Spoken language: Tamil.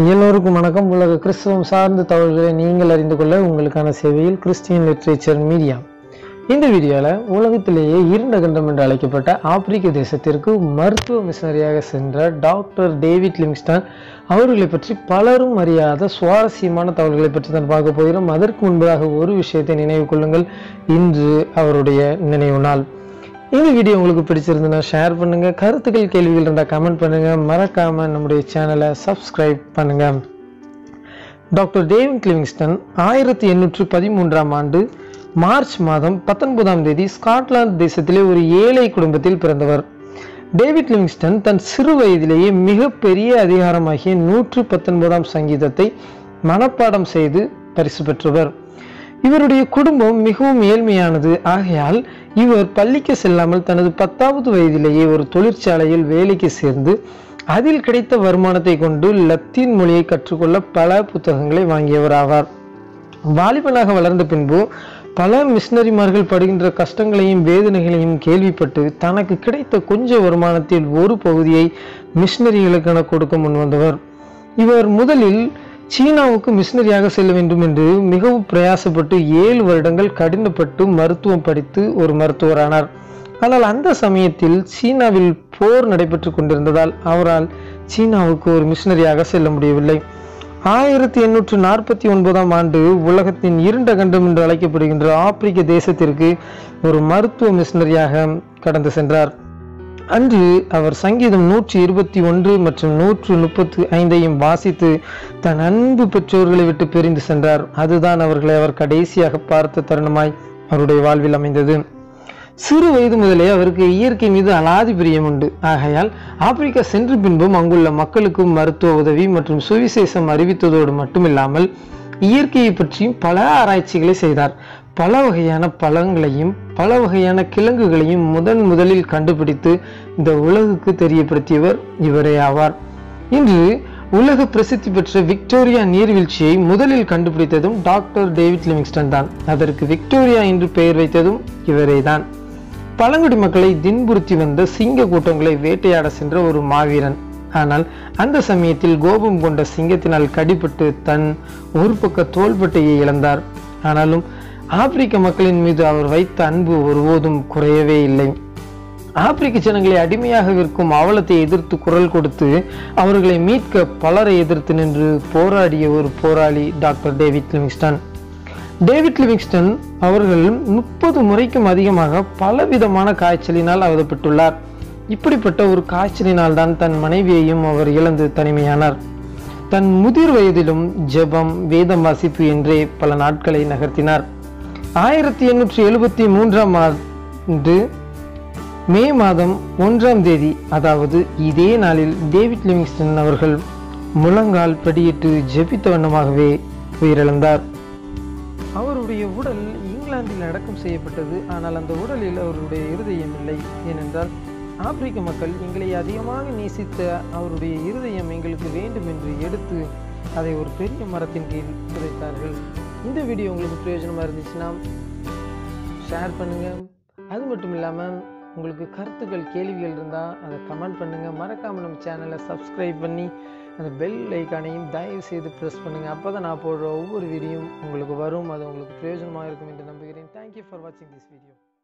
எல்லோருக்கும் வணக்கம் உலக கிறிஸ்தவம் சார்ந்த தகவல்களை நீங்கள் அறிந்து கொள்ள உங்களுக்கான சேவையில் கிறிஸ்டியன் லிட்ரேச்சர் மீடியா இந்த வீடியோவில் உலகத்திலேயே இருண்ட கண்டம் என்று அழைக்கப்பட்ட ஆப்பிரிக்க தேசத்திற்கு மருத்துவ மிஷனரியாக சென்ற டாக்டர் டேவிட் லிங்ஸ்டன் அவர்களை பற்றி பலரும் அறியாத சுவாரஸ்யமான தகவல்களை பற்றி தான் பார்க்க போகிறோம் அதற்கு முன்பதாக ஒரு விஷயத்தை நினைவு கொள்ளுங்கள் இன்று அவருடைய நினைவு நாள் இந்த வீடியோ உங்களுக்கு பிடிச்சிருந்ததுன்னா ஷேர் பண்ணுங்க கருத்துக்கள் கேள்விகள் இருந்தால் கமெண்ட் பண்ணுங்க மறக்காம நம்முடைய சேனலை சப்ஸ்கிரைப் பண்ணுங்க டாக்டர் டேவிட் லிவிங்ஸ்டன் ஆயிரத்தி எண்ணூற்று பதிமூன்றாம் ஆண்டு மார்ச் மாதம் பத்தொன்பதாம் தேதி ஸ்காட்லாந்து தேசத்திலே ஒரு ஏழை குடும்பத்தில் பிறந்தவர் டேவிட் லிவிங்ஸ்டன் தன் சிறு வயதிலேயே மிகப்பெரிய அதிகாரமாகிய நூற்று பத்தொன்பதாம் சங்கீதத்தை மனப்பாடம் செய்து பரிசு பெற்றவர் இவருடைய குடும்பம் மிகவும் ஏழ்மையானது ஆகையால் இவர் பள்ளிக்கு செல்லாமல் தனது பத்தாவது வயதிலேயே ஒரு தொழிற்சாலையில் வேலைக்கு சேர்ந்து அதில் கிடைத்த வருமானத்தை கொண்டு லத்தீன் மொழியை கற்றுக்கொள்ள பல புத்தகங்களை வாங்கியவர் ஆவார் வாலிபனாக வளர்ந்த பின்பு பல மிஷினரிமார்கள் படுகின்ற கஷ்டங்களையும் வேதனைகளையும் கேள்விப்பட்டு தனக்கு கிடைத்த கொஞ்ச வருமானத்தில் ஒரு பகுதியை மிஷினரிகளுக்கென கொடுக்க முன்வந்தவர் இவர் முதலில் சீனாவுக்கு மிஷினரியாக செல்ல வேண்டும் என்று மிகவும் பிரயாசப்பட்டு ஏழு வருடங்கள் கடினப்பட்டு மருத்துவம் படித்து ஒரு மருத்துவரானார் ஆனால் அந்த சமயத்தில் சீனாவில் போர் நடைபெற்று கொண்டிருந்ததால் அவரால் சீனாவுக்கு ஒரு மிஷினரியாக செல்ல முடியவில்லை ஆயிரத்தி எண்ணூற்று நாற்பத்தி ஒன்பதாம் ஆண்டு உலகத்தின் இருண்ட கண்டம் என்று அழைக்கப்படுகின்ற ஆப்பிரிக்க தேசத்திற்கு ஒரு மருத்துவ மிஷினரியாக கடந்து சென்றார் அன்று அவர் சங்கீதம் நூற்றி இருபத்தி ஒன்று மற்றும் நூற்று முப்பத்தி ஐந்தையும் வாசித்து தன் அன்பு பெற்றோர்களை விட்டு பிரிந்து சென்றார் அதுதான் அவர்களை அவர் கடைசியாக பார்த்த தருணமாய் அவருடைய வாழ்வில் அமைந்தது சிறு வயது முதலே அவருக்கு இயற்கை மீது அலாதி பிரியம் உண்டு ஆகையால் ஆப்பிரிக்கா சென்ற பின்பும் அங்குள்ள மக்களுக்கும் மருத்துவ உதவி மற்றும் சுவிசேஷம் அறிவித்ததோடு மட்டுமில்லாமல் இயற்கையை பற்றியும் பல ஆராய்ச்சிகளை செய்தார் பல வகையான பழங்களையும் பல வகையான கிழங்குகளையும் முதன் முதலில் கண்டுபிடித்து இந்த உலகுக்கு தெரியப்படுத்தியவர் இவரே ஆவார் இன்று உலக பிரசித்தி பெற்ற விக்டோரியா நீர்வீழ்ச்சியை முதலில் கண்டுபிடித்ததும் டாக்டர் டேவிட் லிவிங்ஸ்டன் தான் அதற்கு விக்டோரியா என்று பெயர் வைத்ததும் இவரே தான் பழங்குடி மக்களை தின்புறுத்தி வந்த சிங்க கூட்டங்களை வேட்டையாட சென்ற ஒரு மாவீரன் ஆனால் அந்த சமயத்தில் கோபம் கொண்ட சிங்கத்தினால் கடிபட்டு தன் ஒரு பக்க தோள்பட்டையை இழந்தார் ஆனாலும் ஆப்பிரிக்க மக்களின் மீது அவர் வைத்த அன்பு ஒருபோதும் குறையவே இல்லை ஆப்பிரிக்க ஜனங்களை அடிமையாக விற்கும் அவலத்தை எதிர்த்து குரல் கொடுத்து அவர்களை மீட்க பலரை எதிர்த்து நின்று போராடிய ஒரு போராளி doctor David Livingstone David Livingstone அவர்கள் முப்பது முறைக்கும் அதிகமாக பலவிதமான காய்ச்சலினால் அவதப்பட்டுள்ளார் இப்படிப்பட்ட ஒரு காய்ச்சலினால் தான் தன் மனைவியையும் அவர் இழந்து தனிமையானார் தன் முதிர் வயதிலும் ஜெபம் வேதம் வாசிப்பு என்றே பல நாட்களை நகர்த்தினார் ஆயிரத்தி எண்ணூற்றி எழுபத்தி மூன்றாம் ஆண்டு மே மாதம் ஒன்றாம் தேதி அதாவது இதே நாளில் டேவிட் லிவிங்ஸ்டன் அவர்கள் முழங்கால் படியிட்டு ஜெபித்த வண்ணமாகவே உயிரிழந்தார் அவருடைய உடல் இங்கிலாந்தில் அடக்கம் செய்யப்பட்டது ஆனால் அந்த உடலில் அவருடைய இருதயம் இல்லை ஏனென்றால் ஆப்பிரிக்க மக்கள் எங்களை அதிகமாக நேசித்த அவருடைய இருதயம் எங்களுக்கு வேண்டும் என்று எடுத்து அதை ஒரு பெரிய மரத்தின் கீழ் புதைத்தார்கள் இந்த வீடியோ உங்களுக்கு பிரயோஜனமாக இருந்துச்சுன்னா ஷேர் பண்ணுங்கள் அது மட்டும் இல்லாமல் உங்களுக்கு கருத்துக்கள் கேள்விகள் இருந்தால் அதை கமெண்ட் பண்ணுங்கள் மறக்காமல் நம்ம சேனலை சப்ஸ்கிரைப் பண்ணி அந்த பெல் ஐக்கானையும் தயவு செய்து ப்ரெஸ் பண்ணுங்கள் அப்போ தான் நான் போடுற ஒவ்வொரு வீடியோவும் உங்களுக்கு வரும் அது உங்களுக்கு பிரயோஜனமாக இருக்கும் என்று நம்புகிறேன் தேங்க்யூ ஃபார் வாட்சிங் திஸ் வீடியோ